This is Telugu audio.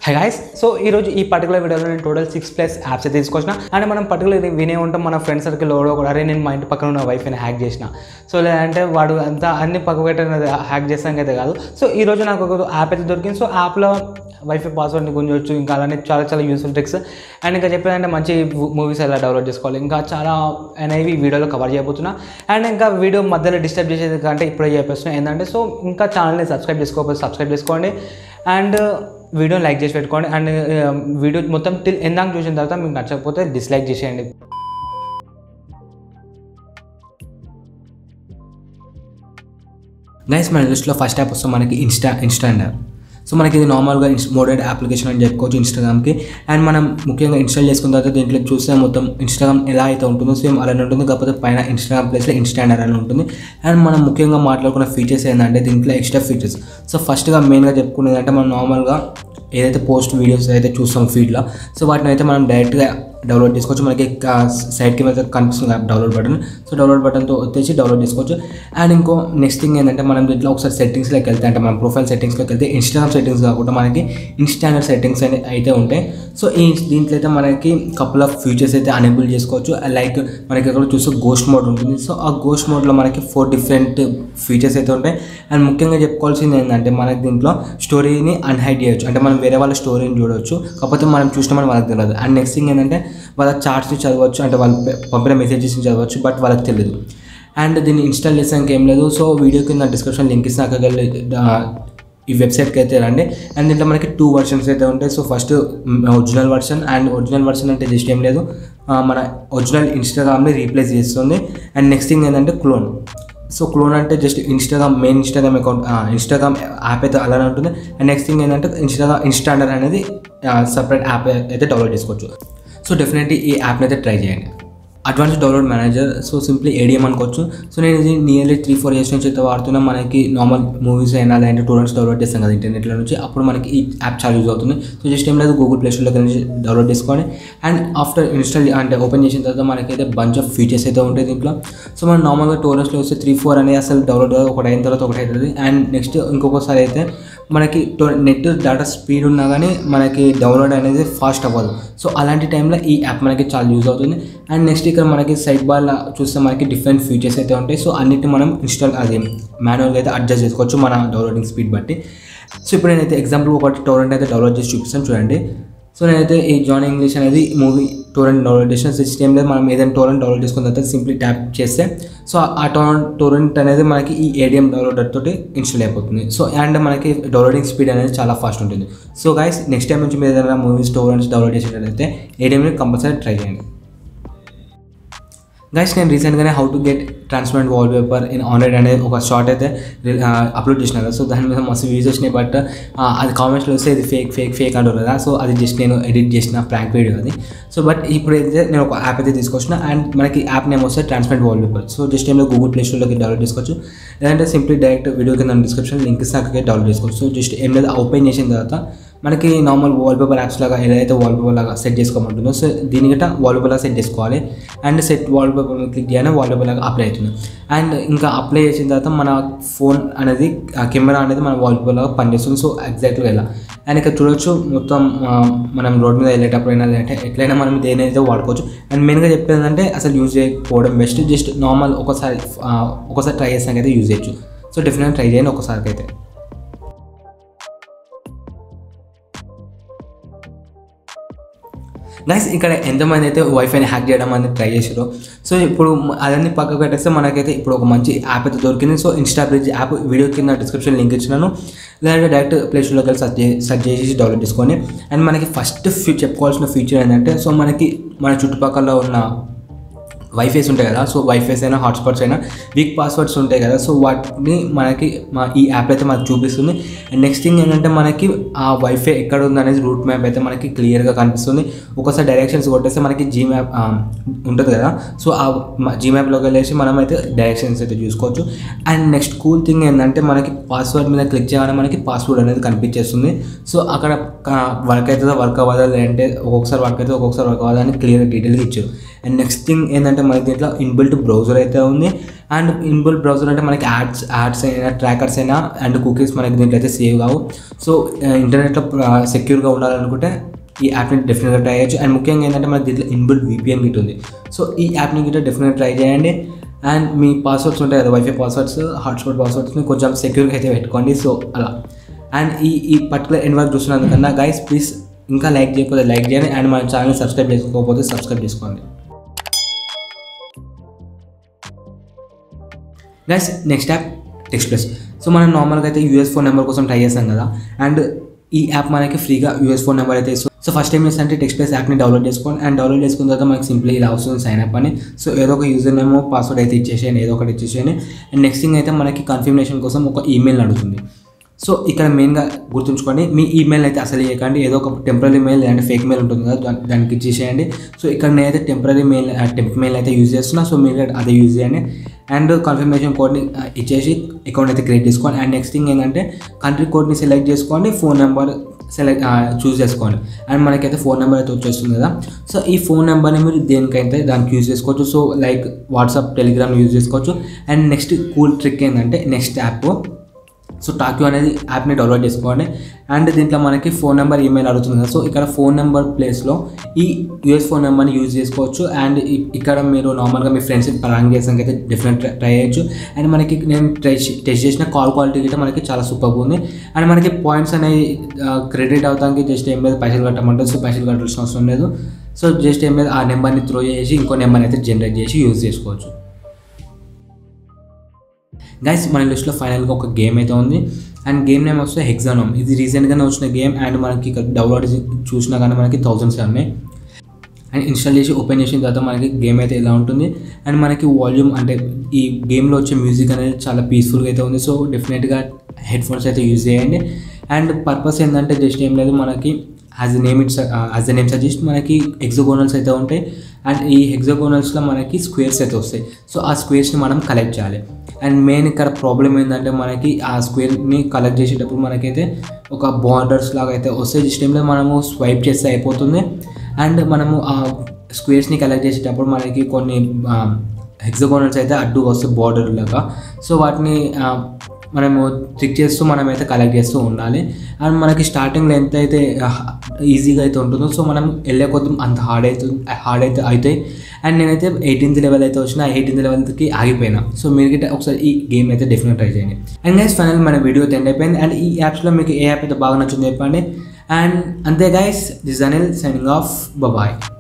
హై గాయస్ సో ఈరోజు ఈ పర్టికులర్ వీడియోలో నేను టోటల్ సిక్స్ ప్లస్ యాప్స్ అయితే తీసుకొచ్చిన అండ్ మనం పర్టికులర్ వినే ఉంటాం మన ఫ్రెండ్ సర్కిల్ ఎవడో కూడా అరే నేను మా ఇంటి పక్కన ఉన్న వైఫ్ని హ్యాక్ చేసిన సో లేదంటే వాడు అంతా అన్ని పక్క పెట్టినది హ్యాక్ చేస్తానికి అయితే కాదు సో ఈ రోజు నాకు ఒక యాప్ అయితే దొరికింది సో యాప్లో వైఫై పాస్వర్డ్ని గుంజవచ్చు ఇంకా అలానే చాలా చాలా యూస్ఫుల్ ట్రిక్స్ అండ్ ఇంకా చెప్పేదంటే మంచి మూవీస్ ఎలా డౌన్లోడ్ చేసుకోవాలి ఇంకా చాలా అనేవి ఈ వీడియోలో కవర్ చేయబోతున్నా అండ్ ఇంకా వీడియో మధ్యలో డిస్టర్బ్ చేసేది కంటే ఇప్పుడే చెప్పేస్తున్నా ఏంటంటే సో ఇంకా ఛానల్ని సబ్స్క్రైబ్ చేసుకోకపోతే సబ్స్క్రైబ్ చేసుకోండి అండ్ వీడియో లైక్ చేసి పెట్టుకోండి అండ్ వీడియో మొత్తం టిల్ ఎందాక చూసిన తర్వాత మీకు నచ్చకపోతే డిస్లైక్ చేసేయండి గైస్ మన లిస్ట్లో ఫస్ట్ యాప్ వస్తే మనకి ఇన్స్టా ఇన్స్టాండర్ సో మనకి ఇది నార్మల్గా ఇన్స్ మోడెడ్ అప్లికేషన్ అని చెప్పుకోవచ్చు ఇన్స్టాగ్రామ్కి అండ్ మనం ముఖ్యంగా ఇన్స్టాల్ చేసుకున్న తర్వాత దీంట్లో చూస్తే మొత్తం ఇన్స్టాగ్రామ్ ఎలా అయితే ఉంటుందో సేమ్ అలానే ఉంటుంది కాకపోతే పైన ఇన్స్టాగ్రామ్ ప్లేస్లో ఇన్స్టాండర్ అని ఉంటుంది అండ్ మనం ముఖ్యంగా మాట్లాడుకున్న ఫీచర్స్ ఏంటంటే దీంట్లో ఎక్స్ట్రా ఫీచర్స్ సో ఫస్ట్గా మెయిన్గా చెప్పుకునేది అంటే మనం నార్మల్గా ఏదైతే పోస్ట్ వీడియోస్ అయితే చూస్తాం ఫీడ్లో సో వాటిని అయితే మనం డైరెక్ట్గా డౌన్లోడ్ చేసుకోవచ్చు మనకి సైడ్కి మీద కనిపిస్తుంది app download button so download బటన్తో వచ్చేసి డౌన్లోడ్ చేసుకోవచ్చు అండ్ ఇంకో నెక్స్ట్ థింగ్ ఏంటంటే మనం దీంట్లో ఒకసారి సెట్టింగ్స్లోకి వెళ్తే అంటే మన ప్రొఫైల్ సెట్టింగ్స్లోకి వెళ్తే ఇన్స్టాగ్రామ్ సెట్టింగ్స్ కాకుండా మనకి ఇన్స్టాండర్డ్ సెట్టింగ్స్ అని అయితే ఉంటాయి సో ఈ దీంట్లో అయితే మనకి కపుల్ ఆఫ్ ఫీచర్స్ అయితే అనేబుల్ చేసుకోవచ్చు లైక్ మనకి అక్కడ చూస్తే గోస్ట్ మోడ్ ఉంటుంది సో ఆ గోస్ట్ మోడ్లో మనకి ఫోర్ డిఫరెంట్ ఫీచర్స్ అయితే ఉంటాయి అండ్ ముఖ్యంగా చెప్పుకోవాల్సింది ఏంటంటే మనకి దీంట్లో స్టోరీని అన్హైడ్ చేయొచ్చు అంటే మనం వేరే వాళ్ళ స్టోరీని చూడవచ్చు కాకపోతే మనం చూసినామని వాళ్ళకి తెలియదు అండ్ నెక్స్ట్ థింగ్ ఏంటంటే వాళ్ళ చార్ట్స్ని చదవచ్చు అంటే వాళ్ళు పె- పంపిన మెసేజెస్ని చదవచ్చు బట్ వాళ్ళకి తెలియదు అండ్ దీన్ని ఇన్స్టాల్ చేసాక ఏం లేదు సో వీడియో కింద డిస్క్రిప్షన్ లింక్ ఇస్తాక వెళ్ళి ఆ, ఈ వెబ్సైట్కి అయితే రండి అండ్ దీంట్లో మనకి టూ వర్షన్స్ అయితే ఉంటాయి so first original version and original version అంటే జస్ట్ ఏం లేదు ఆ, మన ఒరిజినల్ ఇన్స్టాగ్రామ్ని రీప్లేస్ చేస్తుంది అండ్ నెక్స్ట్ థింగ్ ఏంటంటే క్లోన్ సో క్లోన్ అంటే just Instagram main Instagram account Instagram app అయితే అలానే ఉంటుంది అండ్ నెక్స్ట్ థింగ్ ఏంటంటే ఇన్స్టాగ్రామ్ ఇన్స్టాండర్ అనేది సపరేట్ యాప్ అయితే డౌన్లోడ్ చేసుకోవచ్చు సో డెఫినెట్లీ ఈ యాప్ని అయితే ట్రై చేయండి advance download manager so simply ADM అనుకోవచ్చు సో నేను ఇది నియర్లీ త్రీ ఫోర్ ఇయర్స్ నుంచి అయితే వాడుతున్నా మనకి నార్మల్ మూవీస్ అయినా లేదంటే టూరెంట్స్ డౌన్లోడ్ చేస్తాం కదా ఇంటర్నెట్లో నుంచి అప్పుడు మనకి ఈ యాప్ చాలా యూజ్ అవుతుంది సో జస్ట్ ఏం లేదు గూగుల్ ప్లే స్టోర్లోకి నుంచి డౌన్లోడ్ చేసుకోండి అండ్ ఆఫ్టర్ ఇన్స్టాల్ అంటే ఓపెన్ చేసిన తర్వాత మనకైతే బంచ్ ఆఫ్ ఫీచర్స్ అయితే ఉంటాయి దీంట్లో సో మనం నార్మల్గా టోరెంట్స్లో వస్తే త్రీ ఫోర్ అనేది అసలు డౌన్లోడ్ కాదు ఒకటి అయిన తర్వాత ఒకటి అవుతుంది అండ్ నెక్స్ట్ ఇంకొకసారి అయితే మనకి నెట్ డేటా స్పీడ్ ఉన్నా కానీ మనకి డౌన్లోడ్ అనేది ఫాస్ట్ అవ్వదు సో అలాంటి టైంలో ఈ యాప్ మనకి చాలా యూజ్ అవుతుంది అండ్ నెక్స్ట్ ఇక్కడ మనకి సైడ్ బార్ చూస్తే మనకి డిఫరెంట్ ఫీచర్స్ అయితే ఉంటాయి సో అన్నిటిని మనం ఇన్స్టాల్ అది మాన్యువల్గా అయితే అడ్జస్ట్ చేసుకోవచ్చు మన డౌన్లోడింగ్ స్పీడ్ బట్టి సో ఇప్పుడు నేనైతే ఎగ్జాంపుల్ ఒకటి టోరెంట్ అయితే డౌన్లోడ్ చేసి చూపిస్తాను చూడండి సో నేనైతే ఈ జాన్ ఇంగ్లీష్ అనేది మూవీ టోరెంట్ డౌన్లోడ్ చేసిన సిస్టమ్ లేదు మనం ఏదైనా టోరెంట్ డౌన్లోడ్ చేసుకున్న తర్వాత సింప్లీ ట్యాప్ చేస్తే సో ఆ టోరెంట్ టోరెంట్ అనేది మనకి ఈ ఏడిఎం డౌన్లోడర్ తోటి ఇన్స్టాల్ అయిపోతుంది సో అండ్ మనకి డౌన్లోడింగ్ స్పీడ్ అనేది చాలా ఫాస్ట్ ఉంటుంది సో గైస్ నెక్స్ట్ టైం నుంచి మీరు ఏదైనా మూవీస్ టోరెంట్స్ డౌన్లోడ్ చేసేటట్టయితే ఏడిఎంని కంపల్సరీ ట్రై చేయండి గైస్ నేను రీసెంట్గానే how to get transparent wallpaper in online అనేది ఒక షార్ట్ అయితే అప్లోడ్ చేసిన కదా సో దాని మీద మస్తు వ్యూస్ వచ్చినాయి బట్ అది కామెంట్స్లో వస్తే ఇది ఫేక్ ఫేక్ ఫేక్ అంటారు కదా సో అది జస్ట్ నేను ఎడిట్ చేసిన ప్రాంక్ వీడియో అది సో బట్ ఇప్పుడు అయితే నేను ఒక యాప్ అయితే తీసుకొచ్చిన అండ్ మనకి యాప్ నేమ్ వస్తే transparent wallpaper so just ఏమో గూగుల్ ప్లే స్టోర్లోకి డౌన్లోడ్ చేసుకోవచ్చు లేదంటే సింప్లీ డైరెక్ట్ వీడియో కింద డిస్క్రిప్షన్ లింక్ ఇస్తే అక్కడికి డౌన్లోడ్ చేసుకోవచ్చు సో జస్ట్ ఏం లేదు ఓపెన్ చేసిన తర్వాత మనకి నార్మల్ వాల్పేపర్ యాప్స్ లాగా ఏదైతే వాల్పేపర్ లాగా సెట్ చేసుకోమంటుందో సో దీని గట్ట వాల్పేపర్ లాగా సెట్ చేసుకోవాలి అండ్ సెట్ వాల్పేపర్ క్లిక్ చేయగానే వాల్పేపర్ లాగా అప్లై అవుతుంది అండ్ ఇంకా అప్లై చేసిన తర్వాత మన ఫోన్ అనేది కెమెరా అనేది మన వాల్పేపర్ లాగా పనిచేస్తుంది సో ఎగ్జాక్ట్గా ఇలా అండ్ ఇక్కడ చూడొచ్చు మొత్తం ఆ, మనం రోడ్ మీద వెళ్ళేటప్పుడు అయినా లేదంటే ఎట్లయినా మనం దేనైతే వాడుకోవచ్చు అండ్ మెయిన్గా చెప్పేది ఏంటంటే అసలు యూజ్ చేయకపోవడం బెస్ట్ జస్ట్ నార్మల్ ఒకసారి ఆ, ఒకసారి ట్రై చేసాక అయితే యూజ్ చేయొచ్చు సో డెఫినెట్గా ట్రై చేయండి ఒకసారికి అయితే గైస్ ఇక్కడ ఎంతమంది అయితే వైఫైని హ్యాక్ చేయడం అనేది ట్రై చేసారో సో ఇప్పుడు అదన్నీ పక్కకు పెట్టేస్తే మనకైతే ఇప్పుడు ఒక మంచి యాప్ అయితే దొరికింది so Insta Bridge app video కింద డిస్క్రిప్షన్ లింక్ ఇచ్చినాను లేదంటే డైరెక్ట్ ప్లే స్టోర్లోకి వెళ్ళి సర్చ్ చేసి సర్చ్ చేసి డౌన్లోడ్ చేసుకొని అండ్ మనకి ఫస్ట్ ఫీ చెప్పుకోవాల్సిన ఫీచర్ ఏంటంటే సో మనకి మన చుట్టుపక్కల ఉన్న వైఫైస్ ఉంటాయి కదా సో వైఫైస్ అయినా హాట్స్పాట్స్ అయినా వీక్ పాస్వర్డ్స్ ఉంటాయి కదా సో వాటిని మనకి మా ఈ యాప్ అయితే మనకు చూపిస్తుంది అండ్ నెక్స్ట్ థింగ్ ఏంటంటే మనకి ఆ వైఫై ఎక్కడ ఉంది అనేది రూట్ మ్యాప్ అయితే మనకి క్లియర్గా కనిపిస్తుంది ఒకసారి డైరెక్షన్స్ కొట్టేస్తే మనకి జీ మ్యాప్ ఉంటుంది కదా సో ఆ జీ మ్యాప్లోకి వెళ్ళేసి మనం అయితే డైరెక్షన్స్ అయితే చూసుకోవచ్చు అండ్ నెక్స్ట్ కూల్ థింగ్ ఏంటంటే మనకి పాస్వర్డ్ మీద క్లిక్ చేయగానే మనకి పాస్వర్డ్ అనేది కనిపించేస్తుంది సో అక్కడ వర్క్ అవుతుందా వర్క్ అవ్వదా లేదంటే ఒక్కొక్కసారి వర్క్ అయితే ఒక్కొక్కసారి వర్క్ అవ్వదా అని క్లియర్ డీటెయిల్గా ఇచ్చారు అండ్ నెక్స్ట్ థింగ్ ఏంటంటే మనకి దీంట్లో ఇన్బిల్ట్ బ్రౌజర్ అయితే ఉంది అండ్ ఇన్బిల్ట్ బ్రౌజర్ అంటే మనకి యాడ్స్ యాడ్స్ అయినా ట్రాకర్స్ అయినా అండ్ కుకీస్ మనకి దీంట్లో అయితే సేవ్ కావు సో ఇంటర్నెట్లో సెక్యూర్గా ఉండాలనుకుంటే ఈ యాప్ని డెఫినెట్గా ట్రై చేయొచ్చు అండ్ ముఖ్యంగా ఏంటంటే మనకి దీంట్లో ఇన్బిల్ట్ విపిఎన్ గిట్ ఉంది సో ఈ యాప్ని గిట్ట డెఫినెట్గా ట్రై చేయండి అండ్ మీ పాస్వర్డ్స్ ఉంటాయి కదా వైఫై పాస్వర్డ్స్ హాట్స్పాట్ పాస్వర్డ్స్ని కొంచెం సెక్యూర్గా అయితే పెట్టుకోండి సో అలా అండ్ ఈ ఈ పర్టికులర్ ఎండ్ వరకు చూస్తున్నందుకన్నా గైస్ ప్లీజ్ ఇంకా లైక్ చేయకపోతే లైక్ చేయండి అండ్ మన ఛానల్ సబ్స్క్రైబ్ చేసుకోకపోతే సబ్స్క్రైబ్ చేసుకోండి guys next app text plus so మనం నార్మల్గా అయితే యూఎస్ ఫోన్ నెంబర్ కోసం ట్రై చేస్తాం కదా అండ్ ఈ యాప్ మనకి ఫ్రీగా యూఎస్ ఫోన్ నెంబర్ అయితే ఇస్తుంది సో ఫస్ట్ ఏం చేస్తే టెక్స్ట్ ప్లస్ యాప్ని డౌన్లోడ్ చేసుకోండి అండ్ డౌన్లోడ్ చేసుకున్న తర్వాత మనకి సింప్లీ ఇలా వస్తుంది సైన్ అప్ అని సో ఏదో ఒక యూజర్ నేమో పాస్వర్డ్ అయితే ఇచ్చేసేయండి ఏదో ఒకటి ఇచ్చేసేయండి అండ్ నెక్స్ట్ థింగ్ అయితే మనకి కన్ఫర్మేషన్ కోసం ఒక ఈమెయిల్ అడుగుతుంది సో ఇక్కడ మెయిన్గా గుర్తుంచుకోండి మీ ఈమెయిల్ అయితే అసలు ఇవ్వకండి ఏదో ఒక టెంపరీ మెయిల్ లేదంటే ఫేక్ మెయిల్ ఉంటుంది కదా దాని- దానికి ఇచ్చేసేయండి సో ఇక్కడ నేనైతే టెంపరీ మెయిల్ టెంప్ మెయిల్ అయితే యూజ్ చేస్తున్నా సో మీరు అదే యూజ్ చేయండి అండ్ కన్ఫర్మేషన్ కోడ్ని ఇచ్చేసి అకౌంట్ అయితే క్రియేట్ చేసుకోండి అండ్ నెక్స్ట్ థింగ్ ఏంటంటే కంట్రీ కోడ్ని సెలెక్ట్ చేసుకోండి ఫోన్ నెంబర్ సెలెక్ట్ చూస్ చేసుకోండి అండ్ మనకైతే ఫోన్ నెంబర్ అయితే వచ్చేస్తుంది కదా సో ఈ ఫోన్ నెంబర్ని మీరు దేనికైతే దానికి యూజ్ చేసుకోవచ్చు so like WhatsApp Telegram use చేసుకోవచ్చు అండ్ నెక్స్ట్ కూల్ ట్రిక్ ఏంటంటే నెక్స్ట్ యాప్ సో టాక్యూ అనేది యాప్ని డౌన్లోడ్ చేసుకోండి అండ్ దీంట్లో మనకి ఫోన్ నెంబర్ ఈమెయిల్ అడుగుతుంది కదా సో ఇక్కడ ఫోన్ నెంబర్ ప్లేస్లో ఈ యూఎస్ ఫోన్ నెంబర్ని యూజ్ చేసుకోవచ్చు అండ్ ఇ- ఇక్కడ మీరు నార్మల్గా మీ ఫ్రెండ్స్ ప్రాంక్ చేసానికి అయితే డిఫరెంట్ ట్రై చేయొచ్చు అండ్ మనకి నేను ట్రై టెస్ట్ చేసిన కాల్ క్వాలిటీ గిట్ట మనకి చాలా సూపర్ ఉంది అండ్ మనకి పాయింట్స్ అనేవి క్రెడిట్ అవుతానికి జస్ట్ ఏం లేదు పైసలు కట్టమంటే సో పైసలు కట్టాల్సిన అవసరం లేదు సో జస్ట్ ఏం లేదు ఆ నెంబర్ని త్రో చేసి ఇంకో నెంబర్ని అయితే జనరేట్ చేసి యూజ్ చేసుకోవచ్చు గైస్ మన లిస్ట్లో ఫైనల్గా ఒక గేమ్ అయితే ఉంది అండ్ గేమ్ నేమ్ వస్తే హెగ్జానోమ్ ఇది రీసెంట్గానే వచ్చిన గేమ్ అండ్ మనకి ఇక్కడ డౌన్లోడ్ చూసినా కానీ మనకి థౌజండ్స్ ఉన్నాయి అండ్ ఇన్స్టాల్ చేసి ఓపెన్ చేసిన తర్వాత మనకి గేమ్ అయితే ఇలా ఉంటుంది అండ్ మనకి వాల్యూమ్ అంటే ఈ గేమ్లో వచ్చే మ్యూజిక్ అనేది చాలా పీస్ఫుల్గా అయితే ఉంది సో డెఫినెట్గా హెడ్ ఫోన్స్ అయితే యూజ్ చేయండి అండ్ పర్పస్ ఏంటంటే జస్ట్ ఏం లేదు మనకి as a name it's as a name suggest మనకి ఎగ్జోగోనల్స్ అయితే ఉంటాయి అండ్ ఈ హెగ్జోగోనల్స్లో మనకి స్క్వేర్స్ అయితే వస్తాయి సో ఆ స్క్వేర్స్ని మనం కలెక్ట్ చేయాలి అండ్ మెయిన్ ఇక్కడ ప్రాబ్లం ఏంటంటే మనకి ఆ స్క్వేర్ని కలెక్ట్ చేసేటప్పుడు మనకైతే ఒక బార్డర్స్ లాగా అయితే వస్తాయి జస్ట్ ఏం లేదు మనము స్వైప్ చేస్తే అయిపోతుంది అండ్ మనము ఆ స్క్వేర్స్ని కలెక్ట్ చేసేటప్పుడు మనకి కొన్ని హెక్సగోనల్స్ అయితే అడ్డు వస్తాయి బార్డర్ లాగా సో వాటిని ఆ, మనము ట్రిక్ చేస్తూ మనమైతే కలెక్ట్ చేస్తూ ఉండాలి అండ్ మనకి స్టార్టింగ్లో ఎంత అయితే ఈజీగా అయితే ఉంటుందో సో మనం వెళ్ళే కొద్ది అంత హార్డ్ అవుతుంది హార్డ్ అయితే అవుతాయి అండ్ నేనైతే ఎయిటీన్త్ లెవెల్ అయితే వచ్చిన ఎయిటీన్త్ లెవెల్కి ఆగిపోయినా సో మీరు గిట్ట ఒకసారి ఈ గేమ్ అయితే డెఫినెట్ ట్రై చేయండి అండ్ గైస్ ఫైనల్ మన వీడియో అయితే ఎండ్ అయిపోయింది అండ్ ఈ యాప్స్లో మీకు ఏ యాప్ అయితే బాగా నచ్చిందో చెప్పండి అండ్ అంతే guys this Anil signing off bye